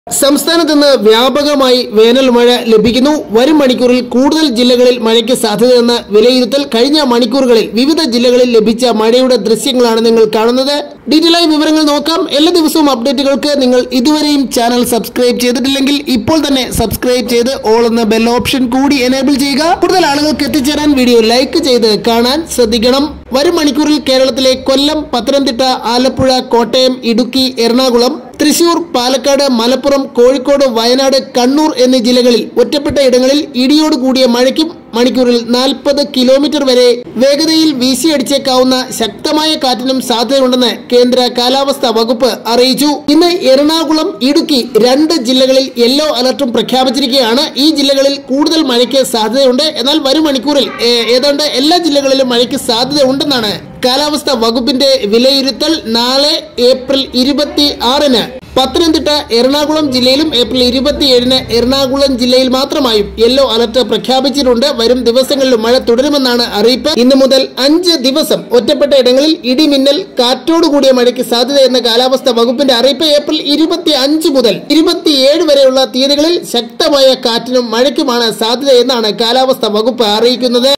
സംസ്ഥാനത്ത് ഇന്ന് വ്യാപകമായി വേനൽ മഴ ലഭിക്കുന്നു വരും മണിക്കൂറിൽ കൂടുതൽ ജില്ലകളിൽ മഴയ്ക്ക് സാധ്യതയെന്ന വിലയിരുത്തൽ കഴിഞ്ഞ മണിക്കൂറുകളിൽ വിവിധ ജില്ലകളിൽ ലഭിച്ച മഴയുടെ ദൃശ്യങ്ങളാണ് നിങ്ങൾ കാണുന്നത് ഡീറ്റെയിൽ ആയി വിവരങ്ങൾ നോക്കാം എല്ലാ ദിവസവും അപ്ഡേറ്റുകൾക്ക് നിങ്ങൾ ഇതുവരെയും ചാനൽ സബ്സ്ക്രൈബ് ചെയ്തിട്ടില്ലെങ്കിൽ ഇപ്പോൾ തന്നെ സബ്സ്ക്രൈബ് ചെയ്ത് ഓൾ എന്ന ബെൽ ഓപ്ഷൻ കൂടി എനേബിൾ ചെയ്യുക കൂടുതൽ ആളുകൾക്ക് എത്തിച്ചേരാൻ വീഡിയോ ലൈക്ക് ചെയ്ത് കാണാൻ ശ്രദ്ധിക്കണം വരും മണിക്കൂറിൽ കേരളത്തിലെ കൊല്ലം പത്തനംതിട്ട ആലപ്പുഴ കോട്ടയം ഇടുക്കി എറണാകുളം തൃശൂർ പാലക്കാട് മലപ്പുറം കോഴിക്കോട് വയനാട് കണ്ണൂർ എന്നീ ജില്ലകളിൽ ഒറ്റപ്പെട്ട ഇടങ്ങളിൽ ഇടിയോട് കൂടിയ മഴയ്ക്കും മണിക്കൂറിൽ നാൽപ്പത് കിലോമീറ്റർ വരെ വേഗതയിൽ വീശിയടിച്ചേക്കാവുന്ന ശക്തമായ കാറ്റിനും സാധ്യതയുണ്ടെന്ന് കേന്ദ്ര കാലാവസ്ഥാ വകുപ്പ് അറിയിച്ചു ഇന്ന് എറണാകുളം ഇടുക്കി രണ്ട് ജില്ലകളിൽ യെല്ലോ അലർട്ടും പ്രഖ്യാപിച്ചിരിക്കുകയാണ് ഈ ജില്ലകളിൽ കൂടുതൽ മഴയ്ക്ക് സാധ്യതയുണ്ട് എന്നാൽ വരും മണിക്കൂറിൽ ഏ- ഏതാണ്ട് എല്ലാ ജില്ലകളിലും മഴയ്ക്ക് സാധ്യതയുണ്ടെന്നാണ് കാലാവസ്ഥാ വകുപ്പിന്റെ വിലയിരുത്തൽ നാളെ ഏപ്രിൽ ഇരുപത്തി ആറിന് പത്തനംതിട്ട എറണാകുളം ജില്ലയിലും ഏപ്രിൽ ഇരുപത്തിയേഴിന് എറണാകുളം ജില്ലയിൽ മാത്രമായും യെല്ലോ അലർട്ട് പ്രഖ്യാപിച്ചിട്ടുണ്ട് വരും ദിവസങ്ങളിലും മഴ തുടരുമെന്നാണ് അറിയിപ്പ് ഇന്ന് മുതൽ അഞ്ച് ദിവസം ഒറ്റപ്പെട്ട ഇടങ്ങളിൽ ഇടിമിന്നൽ കാറ്റോടുകൂടിയ മഴയ്ക്ക് സാധ്യതയെന്ന കാലാവസ്ഥാ വകുപ്പിന്റെ അറിയിപ്പ് ഏപ്രിൽ ഇരുപത്തി അഞ്ച് മുതൽ ഇരുപത്തിയേഴ് വരെയുള്ള തീയതികളിൽ ശക്തമായ കാറ്റിനും മഴയ്ക്കുമാണ് സാധ്യതയെന്നാണ് കാലാവസ്ഥാ വകുപ്പ് അറിയിക്കുന്നത്